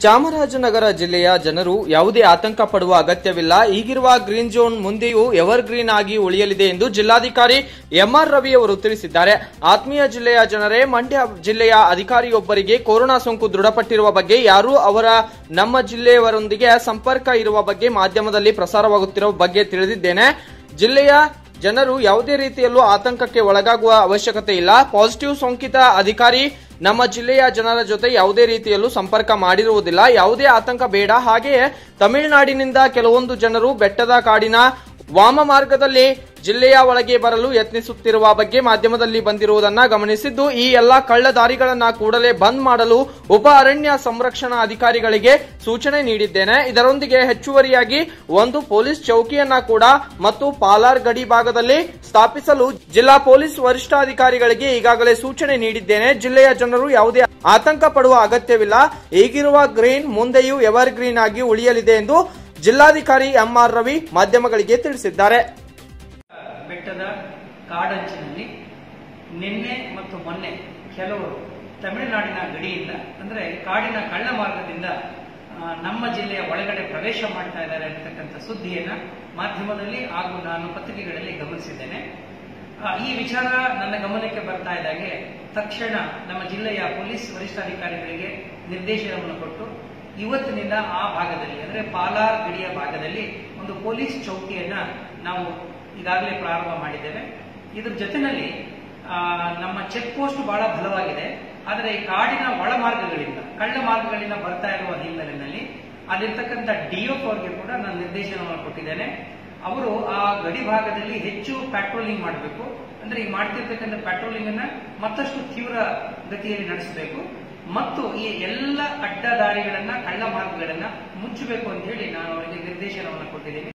ಚಾಮರಾಜನಗರ ಜಿಲ್ಲೆಯ ಜನರು ಯಾವುದೇ ಆತಂಕ ಪಡುವ ಅಗತ್ಯವಿಲ್ಲ ಈಗಿರುವ ಗ್ರೀನ್ ಝೋನ್ ಮುಂದೆಯೂ ಎವರ್ ಗ್ರೀನ್ ಆಗಿ ಉಳಿಯಲಿದೆ ಎಂದು ಜಿಲ್ಲಾಧಿಕಾರಿ ಎಂಆರ್ ರವಿ ಅವರು ತಿಳಿಸಿದ್ದಾರೆ ಆತ್ಮೀಯ ಜಿಲ್ಲೆಯ ಜನರೇ ಮಂಡ್ಯ ಜಿಲ್ಲೆಯ ಅಧಿಕಾರಿಯೊಬ್ಬರಿಗೆ ಕೊರೋನಾ ಸೋಂಕು ದೃಢಪಟ್ಟಿರುವ ಬಗ್ಗೆ ಯಾರೂ ಅವರ ನಮ್ಮ ಜಿಲ್ಲೆಯವರೊಂದಿಗೆ ಸಂಪರ್ಕ ಇರುವ ಬಗ್ಗೆ ಮಾಧ್ಯಮದಲ್ಲಿ ಪ್ರಸಾರವಾಗುತ್ತಿರುವ ಬಗ್ಗೆ ತಿಳಿದಿದ್ದೇನೆ ಜಿಲ್ಲೆಯ ಜನರು ಯಾವುದೇ ರೀತಿಯಲ್ಲೂ ಆತಂಕಕ್ಕೆ ಒಳಗಾಗುವ ಅವಶ್ಯಕತೆ ಇಲ್ಲ ಪಾಸಿಟಿವ್ ಸೋಂಕಿತ ಅಧಿಕಾರಿ ನಮ್ಮ ಜಿಲ್ಲೆಯ ಜನರ ಜೊತೆ ಯಾವುದೇ ರೀತಿಯಲ್ಲೂ ಸಂಪರ್ಕ ಮಾಡಿರುವುದಿಲ್ಲ ಯಾವುದೇ ಆತಂಕ ಬೇಡ ಹಾಗೆಯೇ ತಮಿಳುನಾಡಿನಿಂದ ಕೆಲವೊಂದು ಜನರು ಬೆಟ್ಟದ ಕಾಡಿನ ವಾಮ ಮಾರ್ಗದಲ್ಲಿ ಜಿಲ್ಲೆಯ ಒಳಗೆ ಬರಲು ಯತ್ನಿಸುತ್ತಿರುವ ಬಗ್ಗೆ ಮಾಧ್ಯಮದಲ್ಲಿ ಬಂದಿರುವುದನ್ನ ಗಮನಿಸಿದ್ದು ಈ ಎಲ್ಲಾ ಕಳ್ಳ ದಾರಿಗಳನ್ನ ಕೂಡಲೇ ಬಂದ್ ಮಾಡಲು ಉಪ ಅರಣ್ಯ ಸಂರಕ್ಷಣಾ ಅಧಿಕಾರಿಗಳಿಗೆ ಸೂಚನೆ ನೀಡಿದ್ದೇನೆ ಇದರೊಂದಿಗೆ ಹೆಚ್ಚುವರಿಯಾಗಿ ಒಂದು ಪೊಲೀಸ್ ಚೌಕಿಯನ್ನ ಕೂಡ ಮತ್ತು ಪಾಲಾರ್ ಗಡಿ ಭಾಗದಲ್ಲಿ ಸ್ಥಾಪಿಸಲು ಜಿಲ್ಲಾ ಪೊಲೀಸ್ ವರಿಷ್ಠಾಧಿಕಾರಿಗಳಿಗೆ ಈಗಾಗಲೇ ಸೂಚನೆ ನೀಡಿದ್ದೇನೆ ಜಿಲ್ಲೆಯ ಜನರು ಯಾವುದೇ ಆತಂಕ ಪಡುವ ಅಗತ್ಯವಿಲ್ಲ ಈಗಿರುವ ಗ್ರೀನ್ ಮುಂದೆಯೂ ಎವರ್ ಗ್ರೀನ್ ಆಗಿ ಉಳಿಯಲಿದೆ ಎಂದು ಜಿಲ್ಲಾಧಿಕಾರಿ ಎಂಆರ್ ರವಿ ಮಾಧ್ಯಮಗಳಿಗೆ ತಿಳಿಸಿದ್ದಾರೆ ಬೆಟ್ಟದ ಕಾಡಂಚಿನಲ್ಲಿ ನಿನ್ನೆ ಮತ್ತು ಮೊನ್ನೆ ಕೆಲವರು ತಮಿಳುನಾಡಿನ ಗಡಿಯಿಂದ ಅಂದ್ರೆ ಕಾಡಿನ ಕಳ್ಳ ಮಾರ್ಗದಿಂದ ಆ, ನಮ್ಮ ಜಿಲ್ಲೆಯ ಒಳಗಡೆ ಪ್ರವೇಶ ಮಾಡ್ತಾ ಇದ್ದಾರೆ ಅಂತಕ್ಕಂಥ ಸುದ್ದಿಯನ್ನ ಮಾಧ್ಯಮದಲ್ಲಿ ಹಾಗೂ ನಾನು ಪತ್ರಿಕೆಗಳಲ್ಲಿ ಗಮನಿಸಿದ್ದೇನೆ ಆ, ಈ ವಿಚಾರ ನನ್ನ ಗಮನಕ್ಕೆ ಬರ್ತಾ ಇದ್ದಾಗೆ ತಕ್ಷಣ ನಮ್ಮ ಜಿಲ್ಲೆಯ ಪೊಲೀಸ್ ವರಿಷ್ಠಾಧಿಕಾರಿಗಳಿಗೆ ನಿರ್ದೇಶನವನ್ನು ಕೊಟ್ಟು ಇವತ್ತಿನಿಂದ ಆ ಭಾಗದಲ್ಲಿ ಅಂದ್ರೆ ಪಾಲಾರ್ ಗಡಿಯ ಭಾಗದಲ್ಲಿ ಒಂದು ಪೊಲೀಸ್ ಚೌಕಿಯನ್ನ ನಾವು ಈಗಾಗಲೇ ಪ್ರಾರಂಭ ಮಾಡಿದ್ದೇವೆ ಇದ್ರ ಜೊತೆನಲ್ಲಿ ಆ, ನಮ್ಮ ಚೆಕ್ ಪೋಸ್ಟ್ ಬಹಳ ಬಲವಾಗಿದೆ ಆದರೆ ಈ ಕಾಡಿನ ಒಳ ಮಾರ್ಗಗಳಿಂದ ಕಳ್ಳ ಮಾರ್ಗಗಳಿಂದ ಬರ್ತಾ ಇರುವ ಹಿನ್ನೆಲೆಯಲ್ಲಿ ಅಲ್ಲಿರ್ತಕ್ಕಂಥ ಡಿಎಫ್ ಅವರಿಗೆ ಕೂಡ ನಾನು ನಿರ್ದೇಶನವನ್ನು ಕೊಟ್ಟಿದ್ದೇನೆ ಅವರು ಆ ಗಡಿ ಭಾಗದಲ್ಲಿ ಹೆಚ್ಚು ಪ್ಯಾಟ್ರೋಲಿಂಗ್ ಮಾಡಬೇಕು ಅಂದ್ರೆ ಈ ಮಾಡ್ತಿರ್ತಕ್ಕಂಥ ಪ್ಯಾಟ್ರೋಲಿಂಗ್ ಅನ್ನ ಮತ್ತಷ್ಟು ತೀವ್ರ ಗತಿಯಲ್ಲಿ ನಡೆಸಬೇಕು ಮತ್ತು ಈ ಎಲ್ಲ ಅಡ್ಡ ದಾರಿಗಳನ್ನ ಕಳ್ಳ ಮಾರ್ಗಗಳನ್ನ ಮುಚ್ಚಬೇಕು ಅಂತ ಹೇಳಿ ನಾನು ಅವರಿಗೆ ನಿರ್ದೇಶನವನ್ನು ಕೊಟ್ಟಿದ್ದೀನಿ